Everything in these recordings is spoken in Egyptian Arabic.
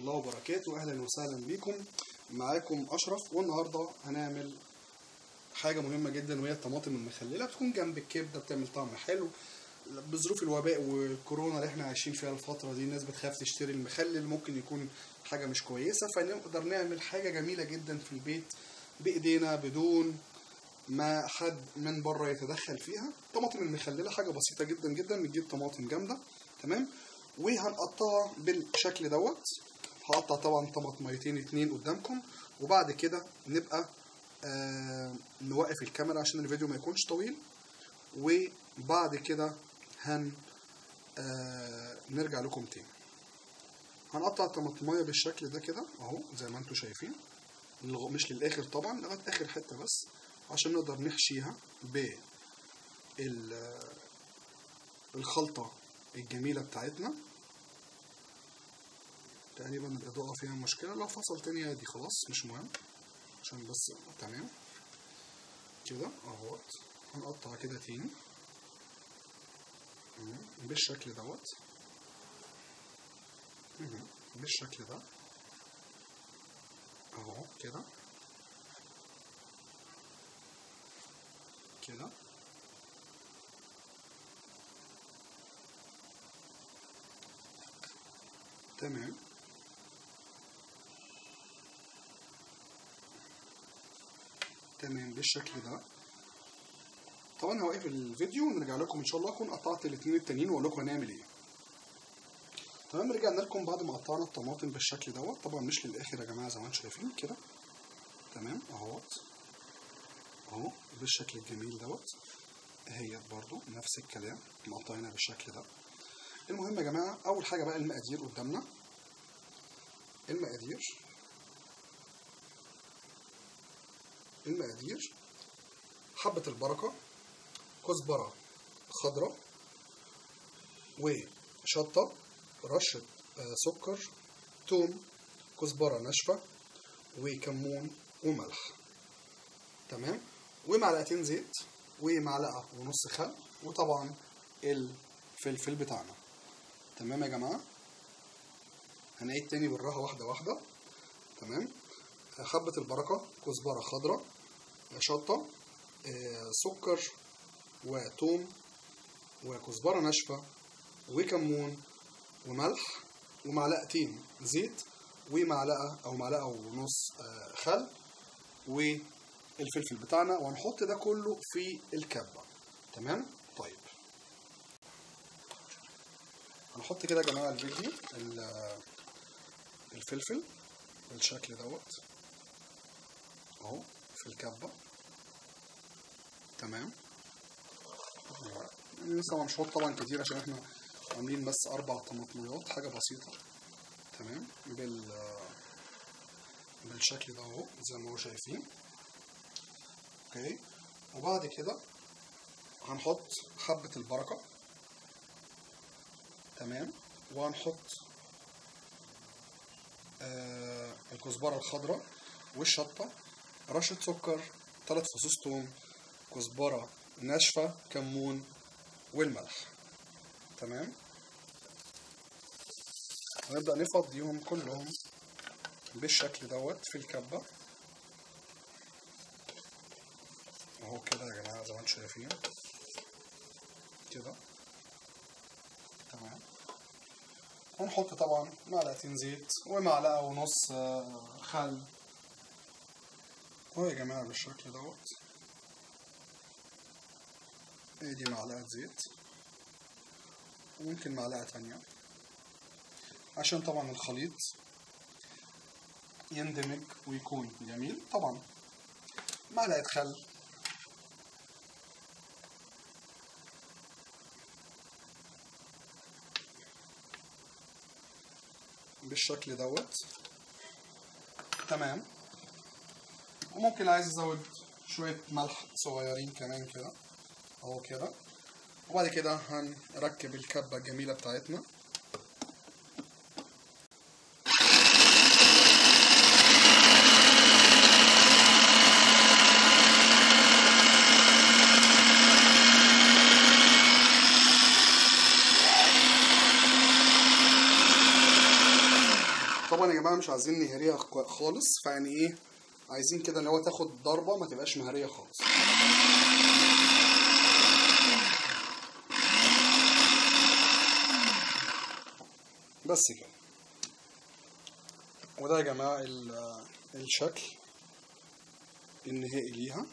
الله وبركاته اهلا وسهلا بيكم معاكم اشرف والنهارده هنعمل حاجه مهمه جدا وهي الطماطم المخلله بتكون جنب الكبده بتعمل طعم حلو بظروف الوباء والكورونا اللي احنا عايشين فيها الفتره دي الناس بتخاف تشتري المخلل ممكن يكون حاجه مش كويسه فنقدر نعمل حاجه جميله جدا في البيت بايدينا بدون ما حد من بره يتدخل فيها الطماطم المخلله حاجه بسيطه جدا جدا بنجيب طماطم جامده تمام وهنقطعها بالشكل دوت هقطع طبعا طماطميتين اتنين قدامكم وبعد كده نبقى آه نوقف الكاميرا عشان الفيديو ما يكونش طويل وبعد كده هن آه نرجع لكم تاني هنقطع الطماطمية بالشكل ده كده اهو زي ما انتم شايفين مش للاخر طبعا لغايه اخر حته بس عشان نقدر نحشيها ب الخلطه الجميله بتاعتنا تقريبا الاضاءه فيها مشكله لو فصل تاني عادي خلاص مش مهم عشان بس تمام كده اهوت هنقطع كده تاني بالشكل دوت بالشكل ده اهو كده كده تمام تمام بالشكل ده طبعا هوقف الفيديو ونرجع لكم ان شاء الله اكون قطعت الاثنين التانيين واقول لكم هنعمل ايه تمام رجعنا لكم بعد ما قطعنا الطماطم بالشكل دوت طبعا مش للاخر يا جماعه زي ما انتم شايفين كده تمام اهوت اهو بالشكل الجميل دوت اهيت برضو نفس الكلام مقطعينها بالشكل ده المهم يا جماعه اول حاجه بقى المقادير قدامنا المقادير المقادير حبة البركة كزبرة خضراء وشطة رشة سكر توم كزبرة ناشفة وكمون وملح تمام ومعلقتين زيت ومعلقة ونص خل وطبعا الفلفل بتاعنا تمام يا جماعة هنعيد تاني بالراحة واحدة واحدة تمام حبة البركة كزبرة خضراء شطة سكر وتوم وكزبرة ناشفة وكمون وملح ومعلقتين زيت ومعلقة أو معلقة ونص خل والفلفل بتاعنا وهنحط ده كله في الكبة تمام طيب هنحط كده يا جماعة الفيديو الفلفل بالشكل دوت اهو في الكبة تمام لسه مش هحط طبعا كتير عشان احنا عاملين بس اربع طماطميات حاجة بسيطة تمام بال بالشكل ده اهو زي ما هو شايفين اوكي وبعد كده هنحط حبة البركة تمام وهنحط آه الكزبرة الخضراء والشطة رشة سكر ثلاث فصوص توم كزبرة ناشفة كمون والملح تمام هنبدأ نفضيهم كلهم بالشكل دوت في الكبة اهو كده يا جماعة زي ما انتم شايفين كده تمام هنحط طبعا معلقتين زيت ومعلقة ونص خل اهو يا جماعة بالشكل دوت ادي معلقة زيت وممكن معلقة تانية عشان طبعا الخليط يندمج ويكون جميل طبعا معلقة خل بالشكل دوت تمام وممكن عايز ازود شوية ملح صغيرين كمان كده اهو كده وبعد كده هنركب الكبة الجميلة بتاعتنا طبعا يا جماعه مش عايزين نهريها خ- خالص فيعني ايه عايزين كده اللي هو تاخد ضربه ما تبقاش مهريه خالص بس كده وده يا جماعه ال- الشكل النهائي ليها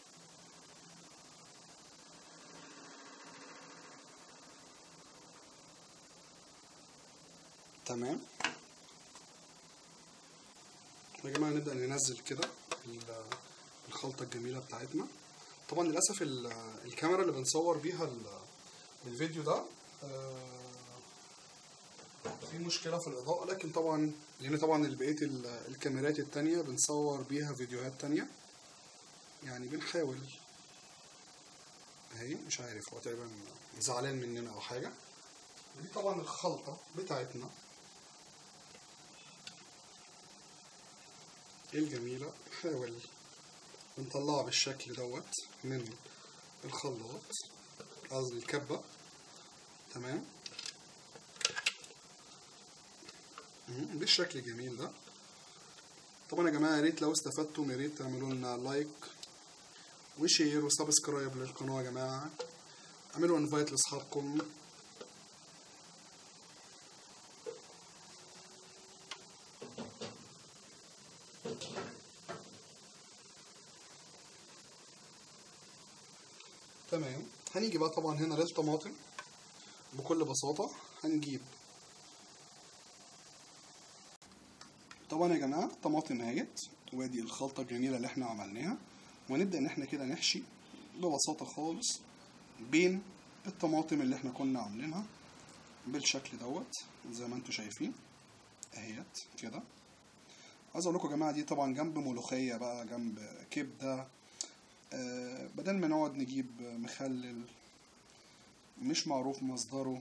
تمام يا جماعة نبدأ ننزل كده ال- الخلطة الجميلة بتاعتنا طبعا للأسف ال- الكاميرا اللي بنصور بيها ال- الفيديو ده آه، في مشكلة في الإضاءة لكن طبعا لأن طبعا بقية ال- الكاميرات التانية بنصور بيها فيديوهات تانية يعني بنحاول اهي مش عارف هو تقريبا زعلان مننا أو حاجة ودي طبعا الخلطة بتاعتنا الجميلة نحاول نطلعها بالشكل دوت من الخلاط قصدي الكبة تمام مم، بالشكل الجميل ده طبعا يا جماعة يا ريت لو استفدتم يا ريت تعملوا لنا لايك وشير وسبسكرايب للقناة يا جماعة اعملوا انفايت لاصحابكم تمام هنيجي بقى طبعا هنا للطماطم بكل بساطة هنجيب طبعا يا جماعة طماطم اهيت وادي الخلطة الجميلة اللي احنا عملناها وهنبدأ ان احنا كده نحشي ببساطة خالص بين الطماطم اللي احنا كنا عاملينها بالشكل دوت زي ما انتوا شايفين اهيت كده عايز اقول لكم يا جماعة دي طبعا جنب ملوخية بقى جنب كبدة آه، بدل ما نقعد نجيب مخلل مش معروف مصدره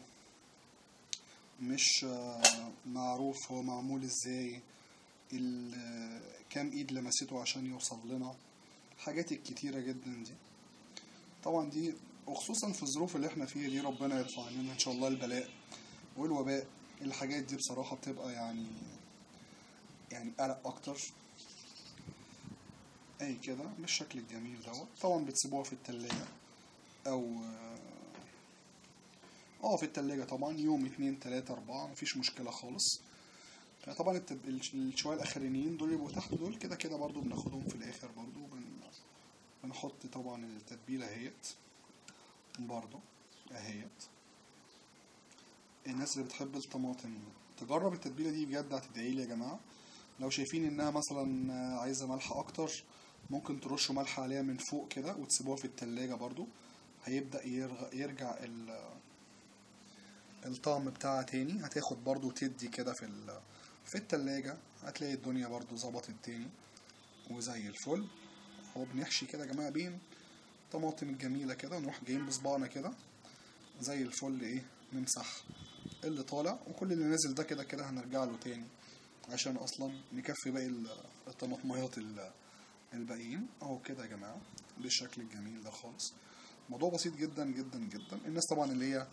مش آه، معروف هو معمول ازاي ال- آه، كام ايد لمسته عشان يوصل لنا حاجات الكتيرة جدا دي طبعا دي وخصوصا في الظروف اللي احنا فيها دي ربنا يرفع عننا ان شاء الله البلاء والوباء الحاجات دي بصراحة بتبقى يعني يعني قلق اكتر اي كده بالشكل الجميل دوت طبعا بتسيبوها في التلاجة او اه في التلاجة طبعا يوم اتنين تلاتة اربعة مفيش مشكلة خالص طبعا التب... الش- الشوية الاخرانيين دول يبقوا تحت دول كده كده برضو بناخدهم في الاخر برضو بن... بنحط طبعا التتبيلة اهيت برضو اهيت الناس اللي بتحب الطماطم تجرب التتبيلة دي بجد هتدعيلي يا جماعة لو شايفين انها مثلا عايزة ملح اكتر ممكن ترشوا ملح عليها من فوق كده وتسيبوها في التلاجة برضو هيبدأ يرغ... يرجع ال... الطعم بتاعها تاني هتاخد برضو تدي كده في ال... في التلاجة هتلاقي الدنيا برضو ظبطت تاني وزي الفل هو بنحشي كده يا جماعة بين طماطم الجميلة كده نروح جايين بصبعنا كده زي الفل ايه نمسح اللي طالع وكل اللي نازل ده كده كده هنرجع له تاني عشان اصلا نكفي باقي ال- الطماطميات ال- الباقيين اهو كده يا جماعة بالشكل الجميل ده خالص موضوع بسيط جدا جدا جدا الناس طبعا اللي هي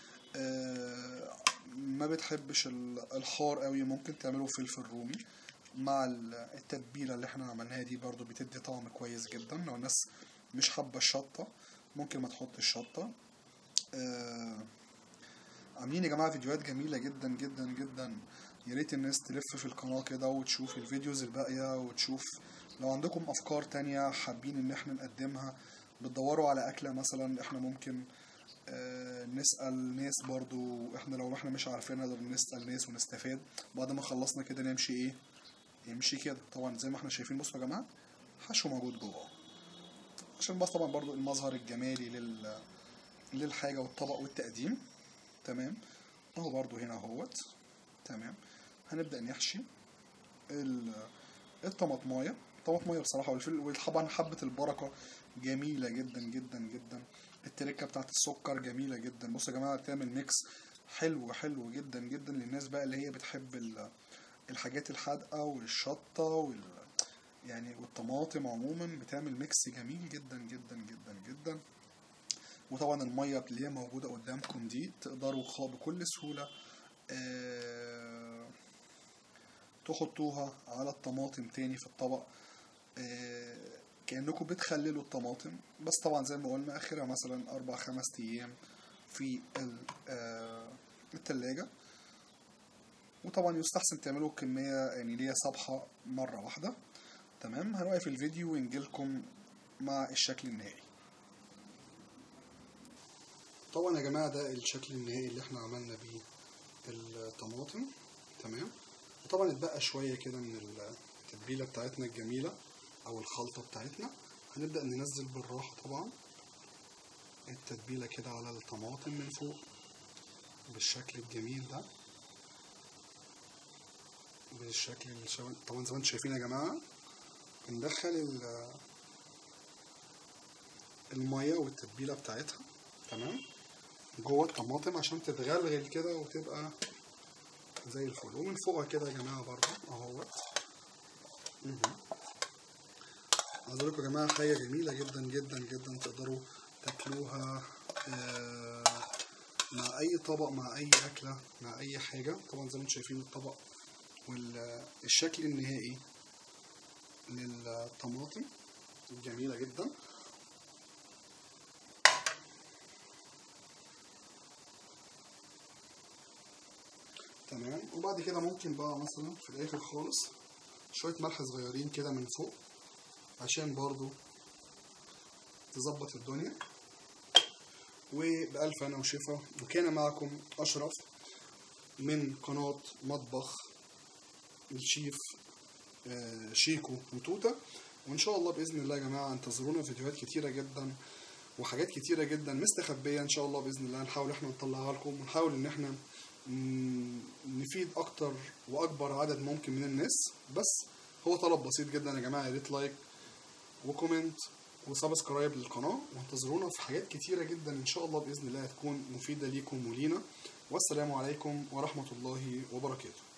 آه، ما بتحبش ال- الحار قوي ممكن تعمله فلفل رومي مع ال- التتبيلة اللي احنا عملناها دي برضو بتدي طعم كويس جدا لو الناس مش حابة الشطة ممكن ما تحط الشطة آه، عاملين يا جماعة فيديوهات جميلة جدا جدا جدا يا ريت الناس تلف في القناة كده وتشوف الفيديوز الباقية وتشوف لو عندكم أفكار تانية حابين إن احنا نقدمها بتدوروا على أكلة مثلا احنا ممكن آه، نسأل ناس برضو احنا لو احنا مش عارفين نقدر نسأل ناس ونستفاد بعد ما خلصنا كده نمشي ايه يمشي كده طبعا زي ما احنا شايفين بصوا يا جماعة حشو موجود جوه عشان بس طبعا برضو المظهر الجمالي لل للحاجة والطبق والتقديم تمام اهو برضو هنا اهوت تمام هنبدأ نحشي ال- الطماطماية طماطماية بصراحة والفل وطبعا حبة البركة جميلة جدا جدا جدا التركة بتاعت السكر جميلة جدا بصوا يا جماعة بتعمل ميكس حلو حلو جدا جدا للناس بقى اللي هي بتحب ال- الحاجات الحادقة والشطة وال يعني والطماطم عموما بتعمل ميكس جميل جدا جدا جدا جدا وطبعا المية اللي هي موجودة قدامكم دي تقدروا خ- بكل سهولة آه، تحطوها على الطماطم تاني في الطبق آه، كأنكم بتخللوا الطماطم بس طبعا زي ما قلنا آخرها مثلا أربع خمس أيام في ال- آه، التلاجة وطبعا يستحسن تعملوا كمية يعني ليها صبحة مرة واحدة تمام هنوقف الفيديو ونجيلكم مع الشكل النهائي طبعا يا جماعة ده الشكل النهائي اللي احنا عملنا بيه الطماطم تمام وطبعا اتبقى شوية كده من التتبيلة بتاعتنا الجميلة أو الخلطة بتاعتنا هنبدأ ننزل بالراحة طبعا التتبيلة كده على الطماطم من فوق بالشكل الجميل ده بالشكل اللي شبه طبعا زي ما انتم شايفين يا جماعة بندخل ال- المية والتتبيلة بتاعتها تمام جوه الطماطم عشان تتغلغل كده وتبقى زي الفل ومن فوقها كده يا جماعة برضه اهوت مهم. عايز اقول لكم يا جماعة حاجة جميلة جدا جدا جدا تقدروا تاكلوها آه، مع أي طبق مع أي أكلة مع أي حاجة طبعا زي ما انتم شايفين الطبق والشكل النهائي للطماطم جميلة جدا تمام وبعد كده ممكن بقى مثلا في الآخر خالص شوية ملح صغيرين كده من فوق عشان برضو تظبط الدنيا وبألف أنا وشفا وكان معكم أشرف من قناة مطبخ الشيف آه، شيكو وتوتا وإن شاء الله بإذن الله يا جماعة انتظرونا فيديوهات كتيرة جدا وحاجات كتيرة جدا مستخبية إن شاء الله بإذن الله نحاول إحنا نطلعها لكم ونحاول إن إحنا مم، نفيد أكتر وأكبر عدد ممكن من الناس بس هو طلب بسيط جدا يا جماعة يا ريت لايك وكومنت وسبسكرايب للقناة وانتظرونا في حاجات كتيرة جدا إن شاء الله بإذن الله هتكون مفيدة ليكم ولينا والسلام عليكم ورحمة الله وبركاته